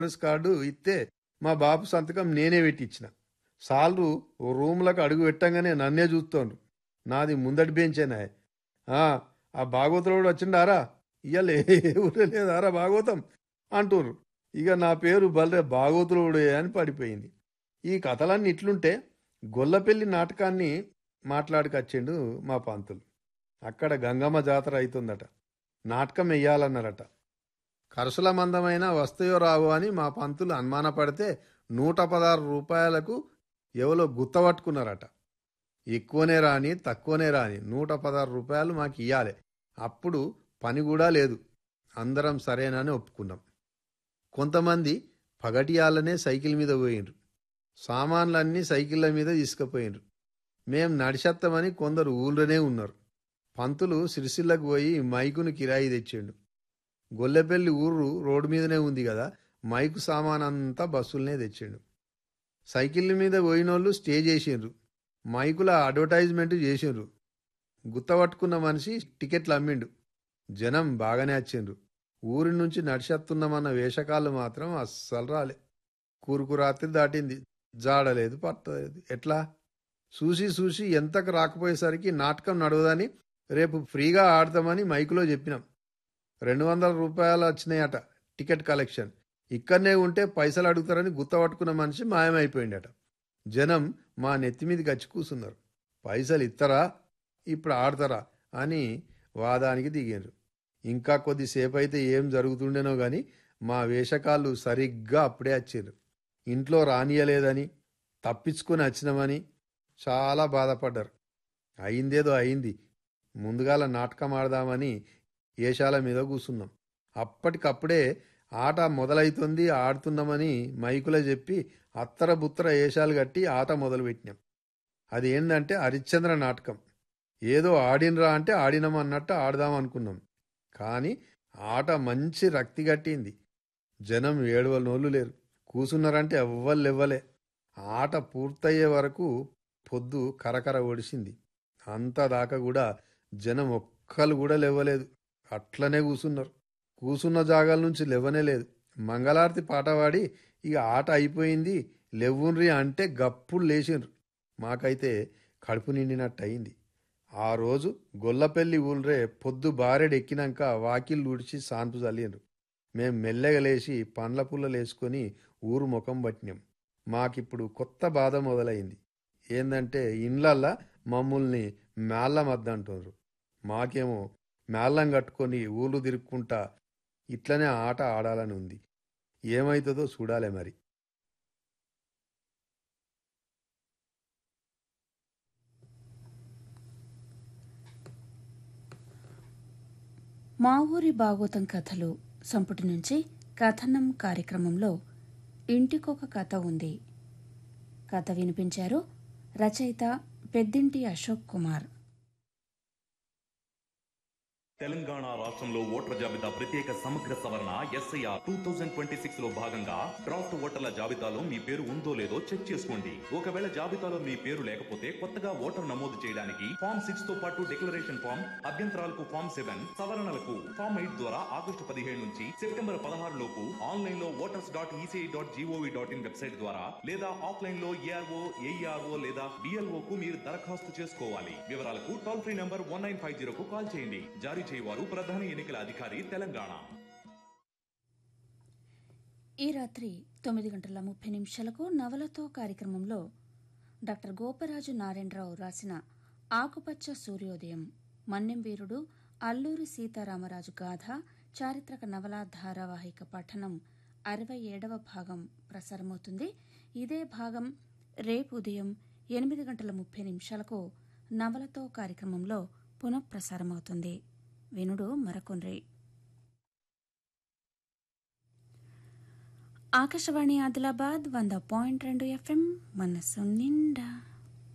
insurance card ఇస్తే మా బాబు సంతకం నేనే పెట్టించిన సాలరు ఓ రూమ్లకు అడుగు పెట్టంగానే నన్నే చూస్తోండ్రు నాది ముందటి బెంచేనా ఆ ఆ భాగవతుడు వచ్చిండారా ఇయ్యాల ఏ ఊరే లేదారా భాగవతం అంటుర్రు ఇక నా పేరు బలరే భాగవతుడే అని పడిపోయింది ఈ కథలన్నీ ఇట్లుంటే గొల్లపెల్లి నాటకాన్ని మాట్లాడుకొచ్చిండు మా పంతులు అక్కడ గంగమ్మ జాతర అవుతుందట నాటకం వెయ్యాలన్నారట కరసుల మందమైన వస్తాయో రావో అని మా పంతులు అనుమానపడితే నూట పదహారు రూపాయలకు ఎవలో గుత్తపట్టుకున్నారట ఎక్కువనే రాని తక్కువనే రాని నూట పదహారు రూపాయలు మాకు ఇయ్యాలి అప్పుడు పని కూడా లేదు అందరం సరేనని ఒప్పుకున్నాం కొంతమంది పగటియాలనే సైకిల్ మీద పోయిండ్రు సామాన్లన్నీ సైకిళ్ళ మీద తీసుకుపోయిండ్రు మేం నడిచేస్తామని కొందరు ఊళ్ళోనే ఉన్నారు పంతులు సిరిసిల్లకు పోయి మైకును కిరాయి తెచ్చిండు గొల్లెపల్లి ఊరు రోడ్డు మీదనే ఉంది కదా మైకు సామాన్ అంతా బస్సులనే తెచ్చిండు సైకిళ్ళ మీద పోయినోళ్ళు స్టే చేసిండ్రు మైకుల అడ్వర్టైజ్మెంట్ చేసిండ్రు గుత్తపట్టుకున్న మనిషి టికెట్లు అమ్మిండు జనం బాగానే వచ్చిండ్రు ఊరి నుంచి నడిచేస్తున్నామన్న వేషకాలు మాత్రం అస్సలు రాలే కూరుకు రాత్రి దాటింది జాడలేదు పట్టలేదు ఎట్లా చూసి చూసి ఎంతకు రాకపోయేసరికి నాటకం నడవదని రేపు ఫ్రీగా ఆడతామని మైకులో చెప్పినాం రెండు వందల రూపాయలు వచ్చినాయట టికెట్ కలెక్షన్ ఇక్కడనే ఉంటే పైసలు అడుగుతారని గుత్తపట్టుకున్న మనిషి మాయమైపోయిండట జనం మా నెత్తి మీదకి వచ్చి కూసున్నారు పైసలు ఇత్తరా ఇప్పుడు ఆడతారా అని వాదానికి దిగారు ఇంకా కొద్దిసేపు అయితే ఏం జరుగుతుండేనో గాని మా వేషకాళ్ళు సరిగ్గా అప్పుడే వచ్చారు ఇంట్లో రానియలేదని తప్పించుకొని వచ్చినామని చాలా బాధపడ్డారు అయిందేదో అయింది ముందుగాల నాటకం ఆడదామని ఏషాల మీద కూసున్నాం అప్పటికప్పుడే ఆట మొదలైతుంది ఆడుతున్నామని మైకులో చెప్పి అత్తర బుత్తర ఏషాలు కట్టి ఆట మొదలుపెట్టినాం అది ఏంటంటే హరిశ్చంద్ర నాటకం ఏదో ఆడినరా అంటే ఆడినామన్నట్టు ఆడదాం అనుకున్నాం కానీ ఆట మంచి రక్తి కట్టింది జనం ఏడవల నోళ్ళు లేరు కూసున్నారంటే ఎవ్వరు ఇవ్వలే ఆట పూర్తయ్యే వరకు పొద్దు కరకర ఒడిసింది అంతా దాకా కూడా జనం ఒక్కరు కూడా లేవలేదు అట్లనే కూసున్నారు కూసున్న జాగాల నుంచి లేవనే లేదు మంగళారతి పాట పాడి ఇక ఆట అయిపోయింది లెవ్వుండ్రి అంటే గప్పుడు లేచిండ్రు మాకైతే కడుపు నిండినట్టు అయింది ఆ రోజు గొల్లపెల్లి ఊళ్ళే పొద్దు బారెడెక్కినాక వాకిళ్ళు ఉడిచి సాన్పు చల్లిండ్రు మేం మెల్లగా లేచి పండ్ల పుల్లలు వేసుకొని ఊరు ముఖం పట్టినాం మాకిప్పుడు కొత్త బాధ మొదలైంది ఏందంటే ఇండ్లల్లా మమ్మల్ని మేళ్ళ మద్దంటున్నారు మాకేమో మేళ్ళం కట్టుకొని ఊళ్ళు తిరుక్కుంటా ఇట్లనే ఆట ఆడాలని ఉంది ఏమవుతుందో చూడాలి మరి మా ఊరి భాగవతం కథలు సంపుటి నుంచి కథనం కార్యక్రమంలో ఇంటికొక కథ ఉంది కథ వినిపించారు రచయిత పెద్దింటి అశోక్ కుమార్ తెలంగాణ రాష్ట్రంలో ఓటర్ల జాబితా ప్రత్యేక సమగ్ర సవరణ S I R two thousand twenty six లో భాగంగా డ్రాఫ్ట్ ఓటర్ల జాబితాలో మీ పేరు ఉందో లేదో చెక్ చేసుకోండి ఒకవేళ జాబితాలో మీ పేరు లేకపోతే కొత్తగా ఓటర్ నమోదు చేయడానికి ఫామ్ సిక్స్ తో పాటు డిక్లరేషన్ ఫామ్ అభ్యంతరాలకు ఫామ్ సెవెన్ సవరణలకు ఫామ్ ఎయిట్ ద్వారా ఆగస్టు పదిహేడు నుంచి సెప్టెంబర్ పదహారు లోపు ఆన్లైన్ లో voters dot E C I dot G O V dot in website ద్వారా లేదా ఆఫ్లైన్ లో ఏఆర్ఓ ఏఈఆర్ఓ లేదా బిఎల్ఓ కు మీరు దరఖాస్తు చేసుకోవాలి వివరాలకు toll free number one nine five zero కు కాల్ చేయండి జారీ చేయవారు ప్రధాన ఎన్నికల అధికారి తెలంగాణ ఈ రాత్రి తొమ్మిది గంటల ముప్పై నిమిషాలకు నవలతో కార్యక్రమంలో డాక్టర్ గోపరాజు నారాయణరావు రాసిన ఆకుపచ్చ సూర్యోదయం మన్నెం వీరుడు అల్లూరి సీతారామరాజు గాథ చారిత్రక నవల ధారావాహిక పఠనం అరవై ఏడవ భాగం ప్రసారమవుతుంది ఇదే భాగం రేపు ఉదయం ఎనిమిది గంటల ముప్పై నిమిషాలకు నవలతో కార్యక్రమంలో పునఃప్రసారమవుతుంది వినుడు మరకొండ్రి ఆకాశవాణి ఆదిలాబాద్ వంద పాయింట్ రెండు ఎఫ్ఎం మనసు నిండా